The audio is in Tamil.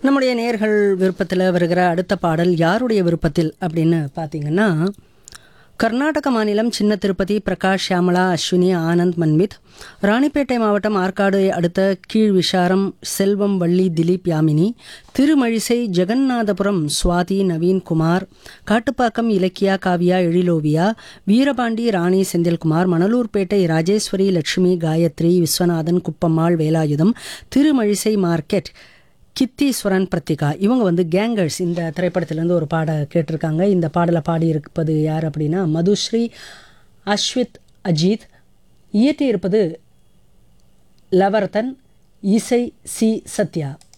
நம்முடைய நேர்கள் விருப்பத்தில் வருகிற அடுத்த பாடல் யாருடைய விருப்பத்தில் அப்படின்னு பார்த்தீங்கன்னா கர்நாடக மாநிலம் சின்ன திருப்பதி பிரகாஷ் ஷியாமலா அஸ்வினி ஆனந்த் மன்மித் ராணிப்பேட்டை மாவட்டம் ஆற்காடு அடுத்த கீழ் விஷாரம் செல்வம் வள்ளி திலீப் யாமினி திருமழிசை ஜெகநாதபுரம் சுவாதி நவீன்குமார் காட்டுப்பாக்கம் இலக்கியா காவியா எழிலோவியா வீரபாண்டி ராணி செந்தில்குமார் மணலூர்பேட்டை ராஜேஸ்வரி லட்சுமி காயத்ரி விஸ்வநாதன் குப்பம்மாள் வேலாயுதம் திருமழிசை மார்க்கெட் கித்தீஸ்வரன் பிரத்திகா இவங்க வந்து கேங்கர்ஸ் இந்த திரைப்படத்திலேருந்து ஒரு பாட கேட்டிருக்காங்க இந்த பாடலை பாடியிருப்பது யார் அப்படின்னா மதுஸ்ரீ அஸ்வித் அஜித் இயற்றியிருப்பது லவர்தன் இசை சி சத்யா